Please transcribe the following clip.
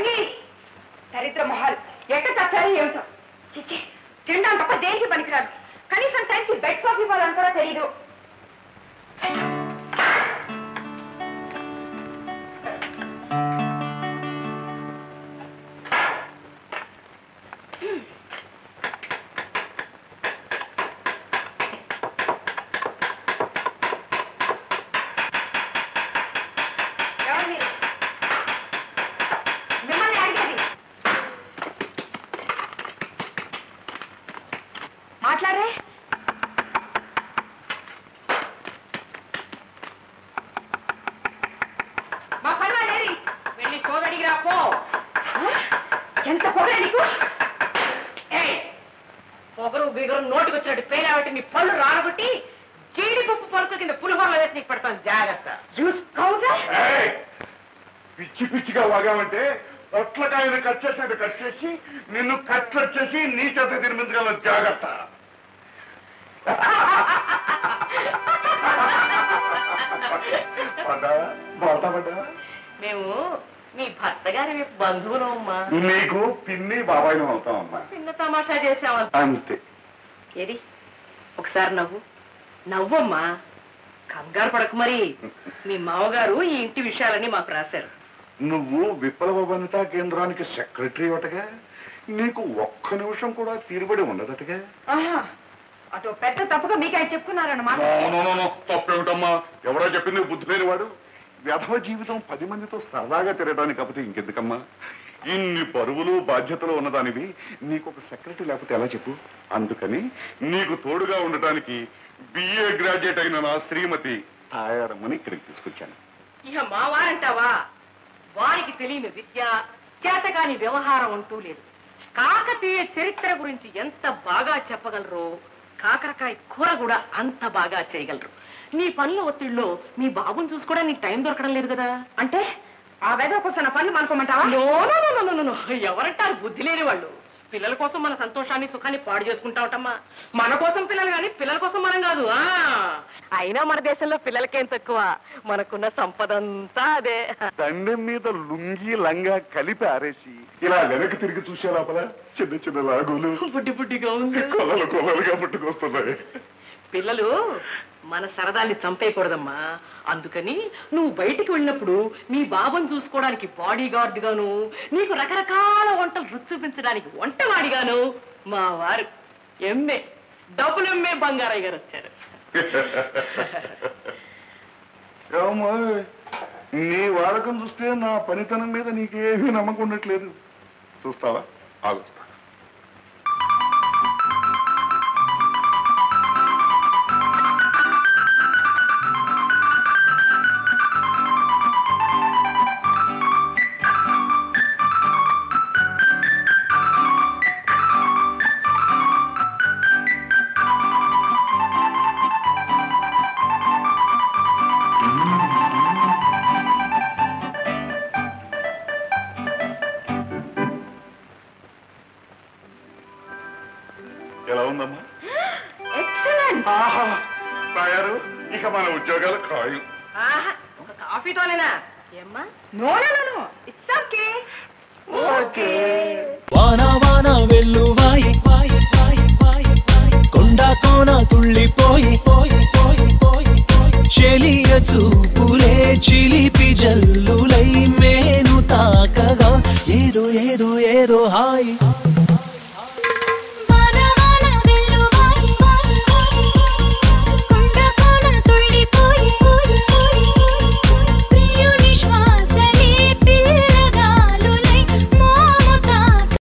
రంగి దరిద్ర మొహాలు ఎట్ట చచ్చారో ఏమిటో చిచ్చి తినడం తప్ప దేనికి పనికిరాదు కనీసం టైంకి బెడ్ కాఫీ ఇవ్వాలని కూడా తెలియదు ఎవరు మీరు? మిమ్మల్ని అడిగేది మాట్లాడరే మా పని వాళ్ళేరి వెళ్ళి సోదడిగిరా పో ఎంత పొగరే నీకు ఏయ్, పొగరు బిగరు నోటికి వచ్చినట్టు పేలాబట్టి నీ పళ్ళు రానబట్టి జీడిపప్పు పలుకు కింద పులిహోరలో వేసి నీకు పెడతాను జాగ్రత్త జ్యూస్ కౌంటర్ ఏయ్! పిచ్చి పిచ్చిగా వాగామంటే పొట్లకాయలు కట్ చేసినట్టు కట్ చేసి నిన్ను కట్లెట్ చేసి నీ చేత తినిపించగల జాగ్రత్త పడ్డా బాధ పడ్డా మేము మీ భర్త గారి బంధువులు అమ్మా నీకు పిన్ని బాబాయిని అవుతామమ్మా చిన్న తమాషా చేసామా అంతే ఏది ఒకసారి నవ్వు నవ్వమ్మా కంగారు పడకు మరి మీ మామగారు ఈ ఇంటి విషయాలన్నీ మాకు రాశారు నువ్వు విప్లవ వనితా కేంద్రానికి సెక్రటరీ అటగా నీకు ఒక్క నిమిషం కూడా తీరుబడి ఉండదటగా అదో పెద్ద తప్పుగా మీకు ఆయన చెప్పుకున్నారన్నమాట తప్పేమిటమ్మా ఎవరో చెప్పింది బుద్ధి లేని వాడు వ్యధవ జీవితం పది మందితో సరదాగా తిరగడానికి కాకపోతే ఇంకెందుకమ్మా ఇన్ని పరువులు బాధ్యతలు ఉన్నదానివి నీకు ఒక సెక్రటరీ లేకపోతే ఎలా చెప్పు అందుకని నీకు తోడుగా ఉండటానికి బిఏ గ్రాడ్యుయేట్ అయిన నా శ్రీమతి తాయారమ్మని ఇక్కడికి తీసుకొచ్చాను ఇక మా వారంటావా వారికి తెలియని విద్య చేతగాని వ్యవహారం అంటూ లేదు కాకతీయ చరిత్ర గురించి ఎంత బాగా చెప్పగలరో కాకరకాయ కూర కూడా అంత బాగా చేయగలరు నీ పనుల ఒత్తిడిలో మీ బాబుని చూసుకోవడానికి నీకు టైం దొరకడం లేదు కదా అంటే ఆ వేద కోసం పనులు మనకోమంటావా ఎవరంటారు బుద్ధి లేని వాళ్ళు పిల్లల కోసం మన సంతోషాన్ని సుఖాన్ని పాడు చేసుకుంటా ఉంటామా మన కోసం పిల్లలు కానీ పిల్లల కోసం మనం కాదు ఆ అయినా మన దేశంలో పిల్లలకేం తక్కువ మనకున్న సంపద అంతా అదే దండెం మీద లుంగి లంగా కలిపి ఆరేసి ఇలా వెనక్కి తిరిగి చూసే లోపల చిన్న చిన్న లాగులు బుడ్డి బుడ్డిగా ఉంది కొలలు కొలలుగా పుట్టుకొస్తున్నాయి పిల్లలు మన సరదాల్ని చంపేయకూడదమ్మా అందుకని నువ్వు బయటికి వెళ్ళినప్పుడు నీ బాబుని చూసుకోవడానికి బాడీ గార్డ్ గాను నీకు రకరకాల వంటలు రుచి చూపించడానికి వంటవాడిగాను మా వారు ఎమ్మె డబ్బులు ఎమ్మె బంగారయ్య గారు వచ్చారు ఏమో నీ వాడకం చూస్తే నా పనితనం మీద నీకేమీ నమ్మకం ఉండట్లేదు చూస్తావా ఆగుస్తా ఎలా ఉందమ్మా ఆహా తయారు ఇక మన ఉద్యోగాలు ఖాయం ఒక కాఫీతోనేనా ఏమ్మా no no no it's okay okay వాన వాన వెల్లువాయి వాయి వాయి వాయి వాయి కొండ కోన తుళ్ళిపోయి పోయి పోయి పోయి పోయి చెలియ చూపులే చిలిపి జల్లులై మేను తాకగా ఏదో ఏదో ఏదో హాయి